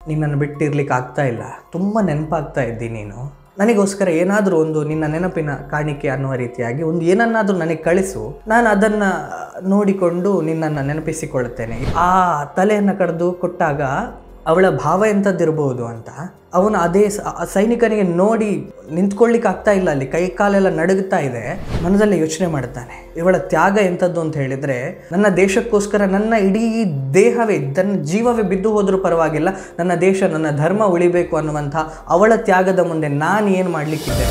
ನಿನ್ನನ್ನು ಬಿಟ್ಟಿರ್ಲಿಕ್ಕೆ ಆಗ್ತಾ ಇಲ್ಲ ತುಂಬ ನೆನಪಾಗ್ತಾ ಇದ್ದಿ ನೀನು ನನಗೋಸ್ಕರ ಏನಾದರೂ ಒಂದು ನಿನ್ನ ನೆನಪಿನ ಕಾಣಿಕೆ ಅನ್ನುವ ರೀತಿಯಾಗಿ ಒಂದು ಏನನ್ನಾದರೂ ನನಗೆ ಕಳಿಸು ನಾನು ಅದನ್ನು ನೋಡಿಕೊಂಡು ನಿನ್ನನ್ನು ನೆನಪಿಸಿಕೊಳ್ಳುತ್ತೇನೆ ಆ ತಲೆಯನ್ನು ಕಡ್ದು ಕೊಟ್ಟಾಗ ಅವಳ ಭಾವ ಎಂಥದ್ದಿರ್ಬೋದು ಅಂತ ಅವನು ಅದೇ ಸ- ಆ ಸೈನಿಕನಿಗೆ ನೋಡಿ ನಿಂತ್ಕೊಳ್ಳಿಕ್ಕೆ ಆಗ್ತಾ ಇಲ್ಲ ಅಲ್ಲಿ ಕೈ ಕಾಲೆಲ್ಲ ನಡುಗುತ್ತಾ ಇದೆ ಮನದಲ್ಲಿ ಯೋಚನೆ ಮಾಡ್ತಾನೆ ಇವಳ ತ್ಯಾಗ ಎಂಥದ್ದು ಅಂತ ಹೇಳಿದರೆ ನನ್ನ ದೇಶಕ್ಕೋಸ್ಕರ ನನ್ನ ಇಡೀ ದೇಹವೇ ನನ್ನ ಜೀವವೇ ಬಿದ್ದು ಹೋದರೂ ಪರವಾಗಿಲ್ಲ ನನ್ನ ದೇಶ ನನ್ನ ಧರ್ಮ ಉಳಿಬೇಕು ಅನ್ನುವಂಥ ಅವಳ ತ್ಯಾಗದ ಮುಂದೆ ನಾನು ಏನು ಮಾಡಲಿಕ್ಕಿದ್ದೆ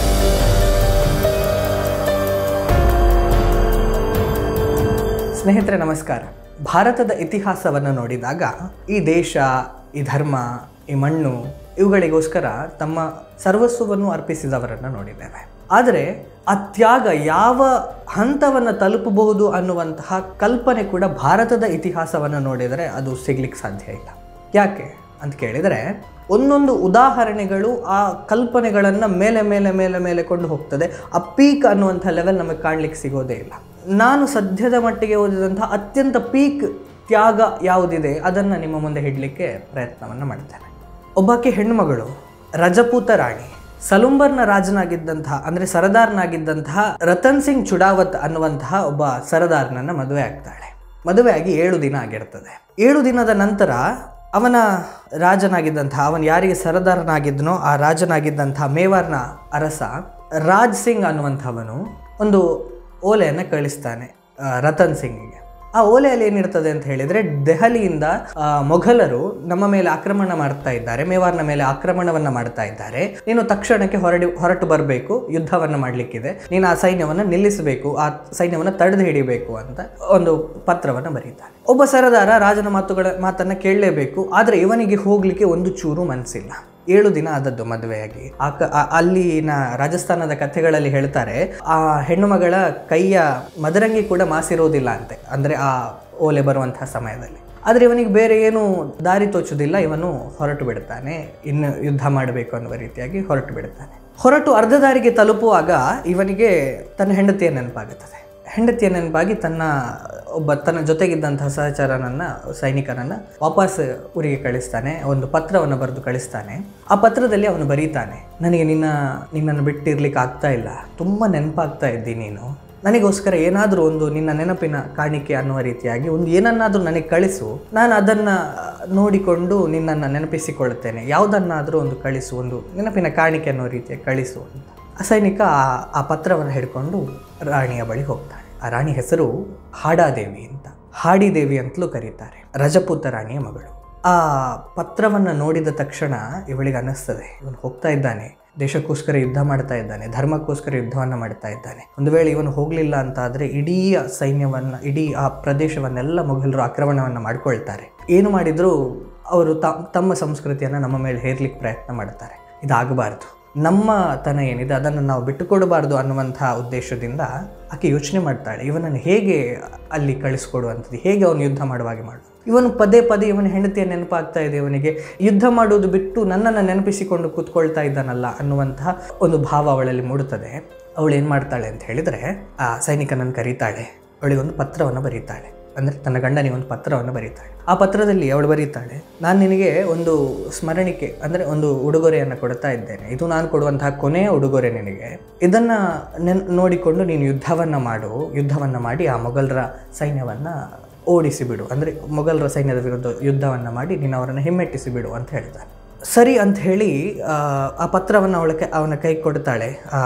ಸ್ನೇಹಿತರೆ ನಮಸ್ಕಾರ ಭಾರತದ ಇತಿಹಾಸವನ್ನು ನೋಡಿದಾಗ ಈ ದೇಶ ಈ ಧರ್ಮ ಈ ಮಣ್ಣು ಇವುಗಳಿಗೋಸ್ಕರ ತಮ್ಮ ಸರ್ವಸ್ವವನ್ನು ಅರ್ಪಿಸಿದವರನ್ನು ನೋಡಿದ್ದೇವೆ ಆದರೆ ಆ ತ್ಯಾಗ ಯಾವ ಹಂತವನ್ನು ತಲುಪಬಹುದು ಅನ್ನುವಂತಹ ಕಲ್ಪನೆ ಕೂಡ ಭಾರತದ ಇತಿಹಾಸವನ್ನು ನೋಡಿದರೆ ಅದು ಸಿಗ್ಲಿಕ್ಕೆ ಸಾಧ್ಯ ಇಲ್ಲ ಯಾಕೆ ಅಂತ ಕೇಳಿದರೆ ಒಂದೊಂದು ಉದಾಹರಣೆಗಳು ಆ ಕಲ್ಪನೆಗಳನ್ನು ಮೇಲೆ ಮೇಲೆ ಮೇಲೆ ಮೇಲೆ ಕೊಂಡು ಹೋಗ್ತದೆ ಆ ಪೀಕ್ ಅನ್ನುವಂಥ ಲೆವೆಲ್ ನಮಗೆ ಕಾಣಲಿಕ್ಕೆ ಸಿಗೋದೇ ಇಲ್ಲ ನಾನು ಸದ್ಯದ ಮಟ್ಟಿಗೆ ಓದಿದಂಥ ಅತ್ಯಂತ ಪೀಕ್ ತ್ಯಾಗ ಯಾವುದಿದೆ ಅದನ್ನು ನಿಮ್ಮ ಮುಂದೆ ಹಿಡಲಿಕ್ಕೆ ಪ್ರಯತ್ನವನ್ನು ಮಾಡ್ತೇನೆ ಒಬ್ಬಾಕೆ ಹೆಣ್ಣುಮಗಳು ರಜಪೂತ ರಾಣಿ ಸಲುಂಬರ್ನ ರಾಜನಾಗಿದ್ದಂತಹ ಅಂದರೆ ಸರದಾರನಾಗಿದ್ದಂತಹ ರತನ್ ಸಿಂಗ್ ಚುಡಾವತ್ ಅನ್ನುವಂತಹ ಒಬ್ಬ ಸರದಾರನನ್ನ ಮದುವೆ ಆಗ್ತಾಳೆ ಮದುವೆಯಾಗಿ ಏಳು ದಿನ ಆಗಿರ್ತದೆ ಏಳು ದಿನದ ನಂತರ ಅವನ ರಾಜನಾಗಿದ್ದಂತಹ ಅವನು ಯಾರಿಗೆ ಸರದಾರನಾಗಿದ್ದನೋ ಆ ರಾಜನಾಗಿದ್ದಂತಹ ಮೇವಾರ್ನ ಅರಸ ರಾಜ್ ಸಿಂಗ್ ಅನ್ನುವಂಥವನು ಒಂದು ಓಲೆಯನ್ನು ಕಳಿಸ್ತಾನೆ ಆ, ರತನ್ ಸಿಂಗಿಗೆ ಆ ಓಲೆಯಲ್ಲಿ ಏನಿರ್ತದೆ ಅಂತ ಹೇಳಿದ್ರೆ ದೆಹಲಿಯಿಂದ ಆ, ಮೊಘಲರು ನಮ್ಮ ಮೇಲೆ ಆಕ್ರಮಣ ಮಾಡ್ತಾ ಇದ್ದಾರೆ ಮೇವಾರ್ನ ಮೇಲೆ ಆಕ್ರಮಣವನ್ನ ಮಾಡ್ತಾ ಇದ್ದಾರೆ ನೀನು ತಕ್ಷಣಕ್ಕೆ ಹೊರಡಿ ಹೊರಟು ಬರಬೇಕು ಯುದ್ಧವನ್ನ ಮಾಡ್ಲಿಕ್ಕಿದೆ ನೀನು ಆ ಸೈನ್ಯವನ್ನ ನಿಲ್ಲಿಸಬೇಕು ಆ ಸೈನ್ಯವನ್ನ ತಡೆದು ಹಿಡಿಬೇಕು ಅಂತ ಒಂದು ಪತ್ರವನ್ನ ಬರೀತಾನೆ ಒಬ್ಬ ಸರದಾರ ರಾಜನ ಮಾತುಗಳ ಮಾತನ್ನ ಕೇಳಲೇಬೇಕು ಆದ್ರೆ ಇವನಿಗೆ ಹೋಗ್ಲಿಕ್ಕೆ ಒಂದು ಚೂರು ಮನಸ್ಸಿಲ್ಲ ಏಳು ದಿನ ಆದದ್ದು ಮದುವೆಯಾಗಿ ಆ ಕ ಆ- ಅಲ್ಲಿನ ರಾಜಸ್ಥಾನದ ಕಥೆಗಳಲ್ಲಿ ಹೇಳ್ತಾರೆ ಆ ಹೆಣ್ಣು ಮಗಳ ಕೈಯ ಮದರಂಗಿ ಕೂಡ ಮಾಸಿರೋದಿಲ್ಲ ಅಂತೆ ಅಂದ್ರೆ ಆ ಓಲೆ ಬರುವಂತಹ ಸಮಯದಲ್ಲಿ ಆದರೆ ಇವನಿಗೆ ಬೇರೆ ಏನು ದಾರಿ ತೋಚುವುದಿಲ್ಲ ಇವನು ಹೊರಟು ಬಿಡ್ತಾನೆ ಇನ್ನು ಯುದ್ಧ ಮಾಡಬೇಕು ಅನ್ನುವ ರೀತಿಯಾಗಿ ಹೊರಟು ಬಿಡ್ತಾನೆ ಹೊರಟು ಅರ್ಧ ದಾರಿಗೆ ತಲುಪುವಾಗ ಇವನಿಗೆ ತನ್ನ ಹೆಂಡತಿಯ ನೆನಪಾಗುತ್ತದೆ ಹೆಂಡತಿಯ ನೆನಪಾಗಿ ತನ್ನ ಒಬ್ಬ ತನ್ನ ಜೊತೆಗಿದ್ದಂತಹ ಸಹಚರನನ್ನ ಸೈನಿಕನನ್ನ ವಾಪಸ್ ಊರಿಗೆ ಕಳಿಸ್ತಾನೆ ಒಂದು ಪತ್ರವನ್ನು ಬರೆದು ಕಳಿಸ್ತಾನೆ ಆ ಪತ್ರದಲ್ಲಿ ಅವನು ಬರೀತಾನೆ ನನಗೆ ನಿನ್ನ ನಿನ್ನನ್ನು ಬಿಟ್ಟಿರ್ಲಿಕ್ಕೆ ಆಗ್ತಾ ಇಲ್ಲ ತುಂಬ ನೆನಪಾಗ್ತಾ ಇದ್ದಿ ನೀನು ನನಗೋಸ್ಕರ ಏನಾದರೂ ಒಂದು ನಿನ್ನ ನೆನಪಿನ ಕಾಣಿಕೆ ಅನ್ನುವ ರೀತಿಯಾಗಿ ಒಂದು ಏನನ್ನಾದರೂ ನನಗೆ ಕಳಿಸು ನಾನು ಅದನ್ನು ನೋಡಿಕೊಂಡು ನಿನ್ನನ್ನು ನೆನಪಿಸಿಕೊಳ್ಳುತ್ತೇನೆ ಯಾವುದನ್ನಾದರೂ ಒಂದು ಕಳಿಸು ಒಂದು ನೆನಪಿನ ಕಾಣಿಕೆ ಅನ್ನೋ ರೀತಿಯ ಕಳಿಸು ಅಂತ ಆ ಸೈನಿಕ ಆ- ಆ ಪತ್ರವನ್ನು ಹಿಡ್ಕೊಂಡು ರಾಣಿಯ ಬಳಿ ಹೋಗ್ತಾನೆ ಆ ರಾಣಿ ಹೆಸರು ಹಾಡಾದೇವಿ ಅಂತ ಹಾಡಿದೇವಿ ಅಂತಲೂ ಕರೀತಾರೆ ರಜಪೂತ ರಾಣಿಯ ಮಗಳು ಆ ಪತ್ರವನ್ನು ನೋಡಿದ ತಕ್ಷಣ ಇವಳಿಗೆ ಅನ್ನಿಸ್ತದೆ ಇವನು ಹೋಗ್ತಾ ಇದ್ದಾನೆ ದೇಶಕ್ಕೋಸ್ಕರ ಯುದ್ಧ ಮಾಡ್ತಾ ಇದ್ದಾನೆ ಧರ್ಮಕ್ಕೋಸ್ಕರ ಯುದ್ಧವನ್ನು ಮಾಡ್ತಾ ಇದ್ದಾನೆ ಒಂದು ವೇಳೆ ಇವನು ಹೋಗಲಿಲ್ಲ ಅಂತ ಆದರೆ ಇಡೀ ಸೈನ್ಯವನ್ನು ಇಡೀ ಆ ಪ್ರದೇಶವನ್ನೆಲ್ಲ ಮೊಘಲರು ಆಕ್ರಮಣವನ್ನು ಮಾಡ್ಕೊಳ್ತಾರೆ ಏನು ಮಾಡಿದರೂ ಅವರು ತ- ತಮ್ಮ ಸಂಸ್ಕೃತಿಯನ್ನು ನಮ್ಮ ಮೇಲೆ ಹೇರ್ಲಿಕ್ಕೆ ಪ್ರಯತ್ನ ಮಾಡ್ತಾರೆ ಇದಾಗಬಾರ್ದು ನಮ್ಮ ತನ ಏನಿದೆ ಅದನ್ನು ನಾವು ಬಿಟ್ಟುಕೊಡಬಾರ್ದು ಅನ್ನುವಂತಹ ಉದ್ದೇಶದಿಂದ ಆಕೆ ಯೋಚನೆ ಮಾಡ್ತಾಳೆ ಇವನನ್ನು ಹೇಗೆ ಅಲ್ಲಿ ಕಳಿಸ್ಕೊಡುವಂಥದ್ದು ಹೇಗೆ ಅವನು ಯುದ್ಧ ಮಾಡುವ ಹಾಗೆ ಮಾಡು ಇವನು ಪದೇ ಪದೇ ಇವನ ಹೆಂಡತಿಯ ನೆನಪಾಗ್ತಾ ಇದೆ ಇವನಿಗೆ ಯುದ್ಧ ಮಾಡುವುದು ಬಿಟ್ಟು ನನ್ನನ್ನು ನೆನಪಿಸಿಕೊಂಡು ಕೂತ್ಕೊಳ್ತಾ ಇದ್ದಾನಲ್ಲ ಅನ್ನುವಂತಹ ಒಂದು ಭಾವ ಅವಳಲ್ಲಿ ಮೂಡುತ್ತದೆ ಅವಳು ಏನು ಮಾಡ್ತಾಳೆ ಅಂತ ಹೇಳಿದರೆ ಆ ಸೈನಿಕನನ್ನು ಕರೀತಾಳೆ ಅವಳಿಗೆ ಒಂದು ಪತ್ರವನ್ನು ಬರೀತಾಳೆ ಅಂದರೆ ತನ್ನ ಗಂಡನಿಗೆ ಒಂದು ಪತ್ರವನ್ನು ಬರೀತಾಳೆ ಆ ಪತ್ರದಲ್ಲಿ ಅವಳು ಬರೀತಾಳೆ ನಾನು ನಿನಗೆ ಒಂದು ಸ್ಮರಣಿಕೆ ಅಂದರೆ ಒಂದು ಉಡುಗೊರೆಯನ್ನು ಕೊಡ್ತಾ ಇದ್ದೇನೆ ಇದು ನಾನು ಕೊಡುವಂತಹ ಕೊನೆಯ ಉಡುಗೊರೆ ನಿನಗೆ ಇದನ್ನು ನೆನ್ ನೋಡಿಕೊಂಡು ನೀನು ಯುದ್ಧವನ್ನು ಮಾಡು ಯುದ್ಧವನ್ನು ಮಾಡಿ ಆ ಮೊಘಲರ ಸೈನ್ಯವನ್ನು ಓಡಿಸಿ ಬಿಡು ಅಂದರೆ ಮೊಘಲರ ಸೈನ್ಯದ ವಿರುದ್ಧ ಯುದ್ಧವನ್ನು ಮಾಡಿ ನೀನು ಅವರನ್ನು ಹಿಮ್ಮೆಟ್ಟಿಸಿ ಬಿಡು ಅಂತ ಹೇಳ್ತಾನೆ ಸರಿ ಅಂತ ಹೇಳಿ ಆ, ಆ ಪತ್ರವನ್ನು ಅವಳ ಕೈ ಅವನ ಕೈ ಕೊಡ್ತಾಳೆ ಆ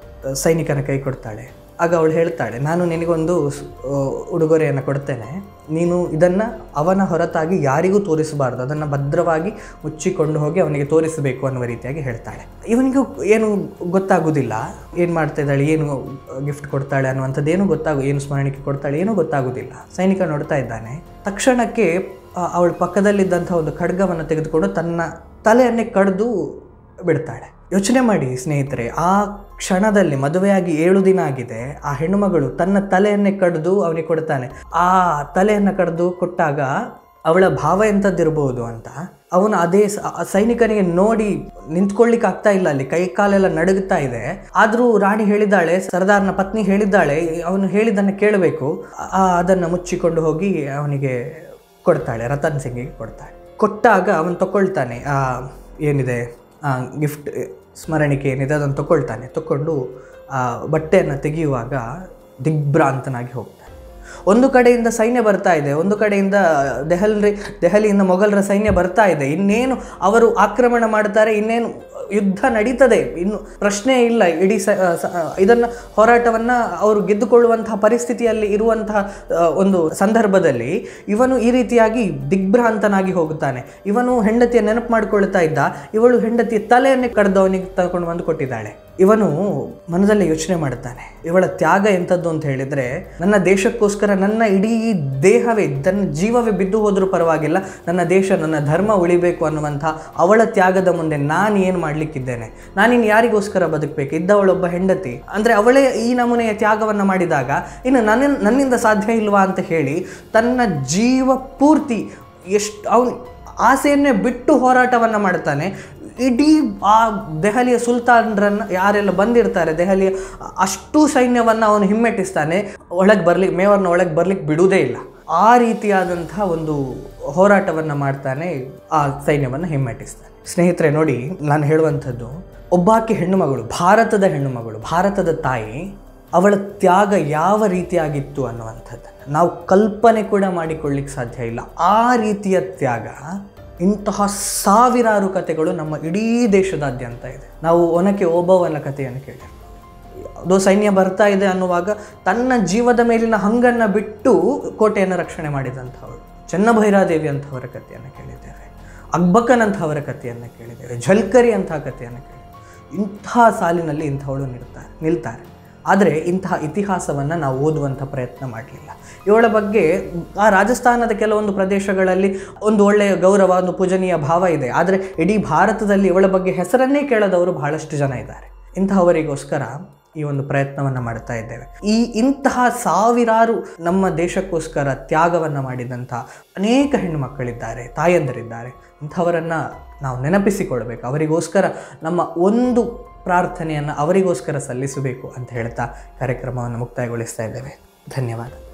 ಸೈನಿಕನ ಕೈ ಕೊಡ್ತಾಳೆ ಆಗ ಅವಳು ಹೇಳ್ತಾಳೆ ನಾನು ನಿನಗೊಂದು ಸ್- ಆ, ಉಡುಗೊರೆಯನ್ನು ಕೊಡ್ತೇನೆ ನೀನು ಇದನ್ನು ಅವನ ಹೊರತಾಗಿ ಯಾರಿಗೂ ತೋರಿಸಬಾರ್ದು ಅದನ್ನು ಭದ್ರವಾಗಿ ಮುಚ್ಚಿಕೊಂಡು ಹೋಗಿ ಅವನಿಗೆ ತೋರಿಸಬೇಕು ಅನ್ನುವ ರೀತಿಯಾಗಿ ಹೇಳ್ತಾಳೆ ಇವನಿಗೂ ಏನು ಗೊತ್ತಾಗೋದಿಲ್ಲ ಏನು ಮಾಡ್ತಾ ಇದ್ದಾಳೆ ಏನು ಗಿಫ್ಟ್ ಕೊಡ್ತಾಳೆ ಅನ್ನುವಂಥದ್ದು ಏನು ಗೊತ್ತಾಗು ಏನು ಸ್ಮರಣಿಕೆ ಕೊಡ್ತಾಳೆ ಏನೂ ಗೊತ್ತಾಗೋದಿಲ್ಲ ಸೈನಿಕ ನೋಡ್ತಾ ಇದ್ದಾನೆ ತಕ್ಷಣಕ್ಕೆ ಆ, ಅವಳ ಪಕ್ಕದಲ್ಲಿದ್ದಂಥ ಒಂದು ಖಡ್ಗವನ್ನು ತೆಗೆದುಕೊಂಡು ತನ್ನ ತಲೆಯನ್ನೇ ಕಡ್ದು ಬಿಡ್ತಾಳೆ ಯೋಚನೆ ಮಾಡಿ ಸ್ನೇಹಿತರೆ ಆ ಕ್ಷಣದಲ್ಲಿ ಮದುವೆಯಾಗಿ ಏಳು ದಿನ ಆಗಿದೆ ಆ ಹೆಣ್ಣುಮಗಳು ತನ್ನ ತಲೆಯನ್ನೇ ಕಡ್ದು ಅವನಿಗೆ ಕೊಡ್ತಾನೆ ಆ ತಲೆಯನ್ನು ಕಡ್ದು ಕೊಟ್ಟಾಗ ಅವಳ ಭಾವ ಎಂಥದ್ದಿರ್ಬೋದು ಅಂತ ಅವನು ಅದೇ ಸ- ಆ ಸೈನಿಕನಿಗೆ ನೋಡಿ ನಿಂತ್ಕೊಳ್ಳಿಕ್ಕೆ ಆಗ್ತಾ ಇಲ್ಲ ಅಲ್ಲಿ ಕೈ ಕಾಲೆಲ್ಲ ನಡುಗುತ್ತಾ ಇದೆ ಆದರೂ ರಾಣಿ ಹೇಳಿದ್ದಾಳೆ ಸರ್ದಾರ್ನ ಪತ್ನಿ ಹೇಳಿದ್ದಾಳೆ ಅವನು ಹೇಳಿದ್ದನ್ನು ಕೇಳಬೇಕು ಆ- ಅದನ್ನು ಮುಚ್ಚಿಕೊಂಡು ಹೋಗಿ ಅವನಿಗೆ ಕೊಡ್ತಾಳೆ ರತನ್ ಸಿಂಗಿಗೆ ಕೊಡ್ತಾಳೆ ಕೊಟ್ಟಾಗ ಅವನು ತಗೊಳ್ತಾನೆ ಆ, ಏನಿದೆ ಗಿಫ್ಟ್ ಸ್ಮರಣಿಕೆ ಏನಿದೆ ಅದನ್ನು ತಗೊಳ್ತಾನೆ ತಗೊಂಡು ಆ ಬಟ್ಟೆಯನ್ನು ತೆಗೆಯುವಾಗ ದಿಗ್ಭ್ರಾಂತನಾಗಿ ಹೋಗ್ತಾನೆ ಒಂದು ಕಡೆಯಿಂದ ಸೈನ್ಯ ಬರ್ತಾ ಇದೆ ಒಂದು ಕಡೆಯಿಂದ ದೆಹಲಿ ದೆಹಲಿಯಿಂದ ಮೊಘಲರ ಸೈನ್ಯ ಬರ್ತಾ ಇದೆ ಇನ್ನೇನು ಅವರು ಆಕ್ರಮಣ ಮಾಡ್ತಾರೆ ಇನ್ನೇನು ಯುದ್ಧ ನಡೀತದೆ ಇನ್ನು ಪ್ರಶ್ನೆ ಇಲ್ಲ ಇಡೀ ಸ ಸ- ಇದನ್ನ ಹೋರಾಟವನ್ನ ಅವರು ಗೆದ್ದುಕೊಳ್ಳುವಂತಹ ಪರಿಸ್ಥಿತಿಯಲ್ಲಿ ಇರುವಂತಹ ಆ, ಒಂದು ಸಂದರ್ಭದಲ್ಲಿ ಇವನು ಈ ರೀತಿಯಾಗಿ ದಿಗ್ಭ್ರಾಂತನಾಗಿ ಹೋಗುತ್ತಾನೆ ಇವನು ಹೆಂಡತಿಯ ನೆನಪು ಮಾಡಿಕೊಳ್ತಾ ಇದ್ದ ಇವಳು ಹೆಂಡತಿಯ ತಲೆಯನ್ನೇ ಕಡ್ದು ಅವನಿಗೆ ತಗೊಂಡು ಬಂದು ಕೊಟ್ಟಿದ್ದಾಳೆ ಇವನು ಮನದಲ್ಲಿ ಯೋಚನೆ ಮಾಡ್ತಾನೆ ಇವಳ ತ್ಯಾಗ ಎಂಥದ್ದು ಅಂತ ಹೇಳಿದ್ರೆ ನನ್ನ ದೇಶಕ್ಕೋಸ್ಕರ ನನ್ನ ಇಡೀ ದೇಹವೇ ತನ್ನ ಜೀವವೇ ಬಿದ್ದು ಹೋದರೂ ಪರವಾಗಿಲ್ಲ ನನ್ನ ದೇಶ ನನ್ನ ಧರ್ಮ ಉಳಿಬೇಕು ಅನ್ನುವಂಥ ಅವಳ ತ್ಯಾಗದ ಮುಂದೆ ನಾನು ಏನು ಮಾಡಲಿಕ್ಕಿದ್ದೇನೆ ನಾನಿನ್ನು ಯಾರಿಗೋಸ್ಕರ ಬದುಕಬೇಕು ಇದ್ದವಳೊಬ್ಬ ಹೆಂಡತಿ ಅಂದರೆ ಅವಳೇ ಈ ನಮೂನೆಯ ತ್ಯಾಗವನ್ನು ಮಾಡಿದಾಗ ಇನ್ನು ನನ್ನ ನನ್ನಿಂದ ಸಾಧ್ಯ ಇಲ್ವಾ ಅಂತ ಹೇಳಿ ತನ್ನ ಜೀವ ಪೂರ್ತಿ ಎಷ್ಟು ಅವನು ಆಸೆಯನ್ನೇ ಬಿಟ್ಟು ಹೋರಾಟವನ್ನು ಮಾಡ್ತಾನೆ ಇಡೀ ಆ ದೆಹಲಿಯ ಸುಲ್ತಾನರನ್ನು ಯಾರೆಲ್ಲ ಬಂದಿರ್ತಾರೆ ದೆಹಲಿಯ ಅಷ್ಟು ಸೈನ್ಯವನ್ನು ಅವನು ಹಿಮ್ಮೆಟ್ಟಿಸ್ತಾನೆ ಒಳಗೆ ಬರ್ಲಿಕ್ಕೆ ಮೇವರ್ನ ಒಳಗೆ ಬರ್ಲಿಕ್ಕೆ ಬಿಡುವುದೇ ಇಲ್ಲ ಆ ರೀತಿಯಾದಂತಹ ಒಂದು ಹೋರಾಟವನ್ನು ಮಾಡ್ತಾನೆ ಆ ಸೈನ್ಯವನ್ನು ಹಿಮ್ಮೆಟ್ಟಿಸ್ತಾನೆ ಸ್ನೇಹಿತರೆ ನೋಡಿ ನಾನು ಹೇಳುವಂಥದ್ದು ಒಬ್ಬಾಕೆ ಹೆಣ್ಣು ಮಗಳು ಭಾರತದ ಹೆಣ್ಣು ಮಗಳು ಭಾರತದ ತಾಯಿ ಅವಳ ತ್ಯಾಗ ಯಾವ ರೀತಿಯಾಗಿತ್ತು ಅನ್ನುವಂಥದ್ದನ್ನು ನಾವು ಕಲ್ಪನೆ ಕೂಡ ಮಾಡಿಕೊಳ್ಳಿಕ್ಕೆ ಸಾಧ್ಯ ಇಲ್ಲ ಆ ರೀತಿಯ ತ್ಯಾಗ ಇಂತಹ ಸಾವಿರಾರು ಕಥೆಗಳು ನಮ್ಮ ಇಡೀ ದೇಶದಾದ್ಯಂತ ಇದೆ ನಾವು ಒನಕೆ ಓಬವ್ವನ ಕಥೆಯನ್ನು ಕೇಳಿ ಅದು ಸೈನ್ಯ ಬರ್ತಾ ಇದೆ ಅನ್ನುವಾಗ ತನ್ನ ಜೀವದ ಮೇಲಿನ ಹಂಗನ್ನು ಬಿಟ್ಟು ಕೋಟೆಯನ್ನು ರಕ್ಷಣೆ ಮಾಡಿದಂಥವರು ಚೆನ್ನಭೈರಾದೇವಿ ಅಂತಹವರ ಕಥೆಯನ್ನು ಕೇಳಿದ್ದೇವೆ ಅಕ್ಬಕ್ಕನಂಥವರ ಕಥೆಯನ್ನು ಕೇಳಿದ್ದೇವೆ ಝಲ್ಕರಿ ಅಂತಹ ಕಥೆಯನ್ನು ಕೇಳಿದ್ದೇವೆ ಇಂತಹ ಸಾಲಿನಲ್ಲಿ ಇಂಥವಳು ನಿಲ್ತಾರೆ ನಿಲ್ತಾರೆ ಆದರೆ ಇಂತಹ ಇತಿಹಾಸವನ್ನು ನಾವು ಓದುವಂಥ ಪ್ರಯತ್ನ ಮಾಡಲಿಲ್ಲ ಇವಳ ಬಗ್ಗೆ ಆ ರಾಜಸ್ಥಾನದ ಕೆಲವೊಂದು ಪ್ರದೇಶಗಳಲ್ಲಿ ಒಂದು ಒಳ್ಳೆಯ ಗೌರವ ಒಂದು ಪೂಜನೀಯ ಭಾವ ಇದೆ ಆದರೆ ಇಡೀ ಭಾರತದಲ್ಲಿ ಇವಳ ಬಗ್ಗೆ ಹೆಸರನ್ನೇ ಕೇಳದವರು ಬಹಳಷ್ಟು ಜನ ಇದ್ದಾರೆ ಇಂತಹವರಿಗೋಸ್ಕರ ಈ ಒಂದು ಪ್ರಯತ್ನವನ್ನು ಮಾಡ್ತಾ ಇದ್ದೇವೆ ಈ ಇಂತಹ ಸಾವಿರಾರು ನಮ್ಮ ದೇಶಕ್ಕೋಸ್ಕರ ತ್ಯಾಗವನ್ನು ಮಾಡಿದಂಥ ಅನೇಕ ಹೆಣ್ಣು ಮಕ್ಕಳಿದ್ದಾರೆ ತಾಯಂದರಿದ್ದಾರೆ ಇಂಥವರನ್ನು ನಾವು ನೆನಪಿಸಿಕೊಳ್ಬೇಕು ಅವರಿಗೋಸ್ಕರ ನಮ್ಮ ಒಂದು ಪ್ರಾರ್ಥನೆಯನ್ನು ಅವರಿಗೋಸ್ಕರ ಸಲ್ಲಿಸಬೇಕು ಅಂತ ಹೇಳ್ತಾ ಕಾರ್ಯಕ್ರಮವನ್ನು ಮುಕ್ತಾಯಗೊಳಿಸ್ತಾ ಇದ್ದೇವೆ ಧನ್ಯವಾದ